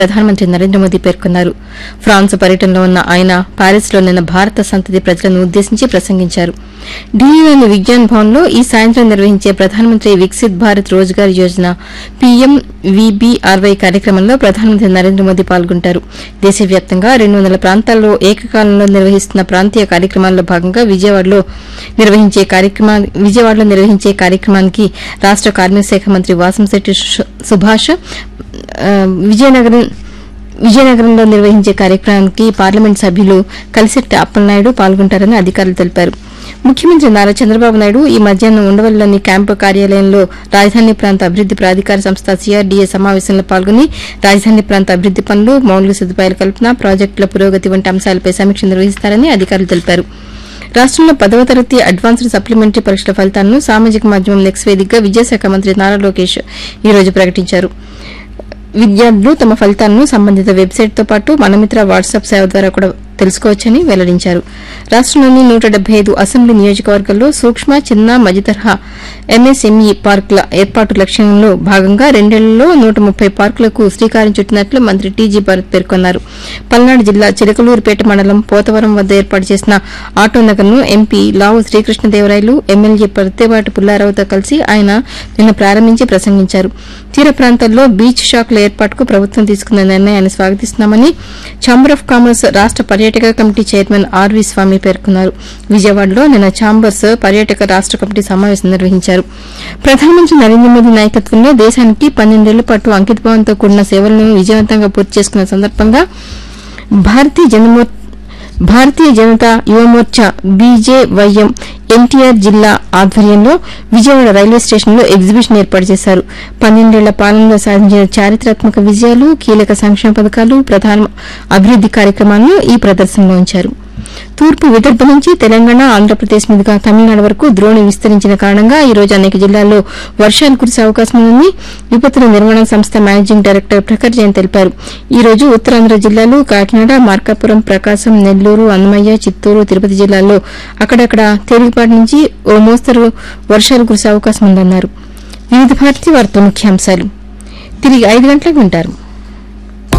ప్రధానమంత్రి నరేంద్ర మోదీ పేర్కొన్నారు ఫ్రాన్స్ పర్యటనలో ఉన్న ఆయన ప్యారిస్లో నిన్న భారత సంతతి ప్రజలను ఉద్దేశించి ప్రసంగించారు ఢిల్లీలోని విజ్ఞాన్ భవన్లో ఈ సాయంత్రం నిర్వహించే ప్రధానమంత్రి వికసిత్ భారత్ రోజ్గార్ యోజన పీఎం వీబీఆర్వై కార్యక్రమంలో ప్రధానమంత్రి నరేంద్ర మోదీ పాల్గొంటారు దేశవ్యాప్తంగా రెండు వందల ప్రాంతాల్లో ఏకకాలంలో నిర్వహిస్తున్న ప్రాంతీయ కార్యక్రమాల్లో భాగంగా విజయవాడలో నిర్వహించే కార్యక్రమా విజయవాడలో నిర్వహించే కార్యక్రమానికి రాష్ట కార్మిక శాఖ మంత్రి వాసంశెట్టి సు- సుభాష్ ఆ, విజయనగరం విజయనగరంలో నిర్వహించే కార్యక్రమానికి పార్లమెంట్ సభ్యులు కలిశెట్టి అప్పలనాయుడు పాల్గొంటారని అధికారులు తెలిపారు ముఖ్యమంత్రి నారా చంద్రబాబు నాయుడు ఈ మధ్యాహ్నం ఉండవల్లిలోని క్యాంపు కార్యాలయంలో రాజధాని ప్రాంత అభివృద్ది ప్రాధికార సంస్థ సిఆర్డీఏ సమావేశంలో పాల్గొని రాజధాని ప్రాంత అభివృద్ది పనులు మౌలిక సదుపాయాల కల్పన ప్రాజెక్టుల పురోగతి వంటి అంశాలపై సమీక్ష నిర్వహిస్తారని అధికారులు తెలిపారు రాష్టంలో పదవ తరగతి అడ్వాన్స్డ్ సప్లిమెంటరీ పరీక్షల ఫలితాలను సామాజిక మాధ్యమం నెక్స్ వేదికగా విద్యాశాఖ మంత్రి నారా లోకేష్ ఈ రోజు ప్రకటించారు విద్యార్థులు తమ ఫలితాలను సంబంధిత వెబ్సైట్తో పాటు మనమిత్ర వాట్సాప్ సేవ ద్వారా కూడా తెలుసుకోవచ్చని వెల్లడించారు రాష్టంలోని నూట డెబ్బై ఐదు అసెంబ్లీ నియోజకవర్గాల్లో సూక్ష్మ చిన్న మధ్యతరహా ఎంఎస్ఎంఈ పార్కుల ఏర్పాటు లక్ష్యంలో భాగంగా రెండేళ్లలో నూట ముప్పై పార్కులకు శ్రీకారం చుట్టినట్లు మంత్రి టీజీ భరత్ పేర్కొన్నారు పల్నాడు జిల్లా చిలకలూరుపేట మండలం పోతవరం వద్ద ఏర్పాటు చేసిన ఆటో నగర్ను ఎంపీ లావు శ్రీకృష్ణదేవరాయలు ఎమ్మెల్యే ప్రత్యేపాటి పుల్లారావుతో కలిసి ఆయన నిన్న ప్రారంభించి ప్రసంగించారు తీర ప్రాంతాల్లో బీచ్ షాక్ల ఏర్పాటుకు ప్రభుత్వం తీసుకున్న నిర్ణయాన్ని స్వాగతిస్తున్నామని ఛాంబర్ ఆఫ్ కామర్స్ రాష్ట పర్యాటక కమిటీ చైర్మన్ ఆర్వి స్వామి పేర్కొన్నారు విజయవాడలో నిన్న ఛాంబర్స్ పర్యాటక రాష్ట కమిటీ సమావేశం నిర్వహించారు ప్రధానమంత్రి నరేంద్ర మోదీ నాయకత్వంలో దేశానికి పన్నెండేళ్ల పాటు అంకితభావంతో కూడిన సేవలను విజయవంతంగా పూర్తి చేసుకున్న సందర్భంగా భారతీయ జనమో భారతీయ జనతా యువమోర్చా బీజేవైఎం ఎన్టీఆర్ జిల్లా ఆధ్వర్యంలో విజయవాడ రైల్వే స్టేషన్లో ఎగ్జిబిషన్ ఏర్పాటు చేశారు పన్నెండేళ్ల పాలనలో సాధించిన చారిత్రాత్మక విజయాలు కీలక సంక్షేమ పథకాలు ప్రధాన అభివృద్ది కార్యక్రమాలను ఈ ప్రదర్శనలో ఉంచారు తూర్పు విదర్భ నుంచి తెలంగాణ ఆంధ్రప్రదేశ్ మీదుగా తమిళనాడు వరకు ద్రోణి విస్తరించిన కారణంగా ఈ రోజు అనేక జిల్లాల్లో వర్షాలు కురిసే అవకాశం ఉందని విపత్తుల నిర్వహణ సంస్థ మేనేజింగ్ డైరెక్టర్ ప్రఖర్ జైన్ తెలిపారు ఈ రోజు ఉత్తరాంధ్ర జిల్లాలు కాకినాడ మార్కాపురం ప్రకాశం నెల్లూరు అన్నమయ్య చిత్తూరు తిరుపతి జిల్లాల్లో అక్కడక్కడ తేలికపాటి నుంచి ఓ మోస్తరు వర్షాలు కురిసే అవకాశం ఉందన్నారు వివిధ భారతి వార్త ముఖ్యాంశాలు తిరిగి ఐదు గంటలకు వింటారు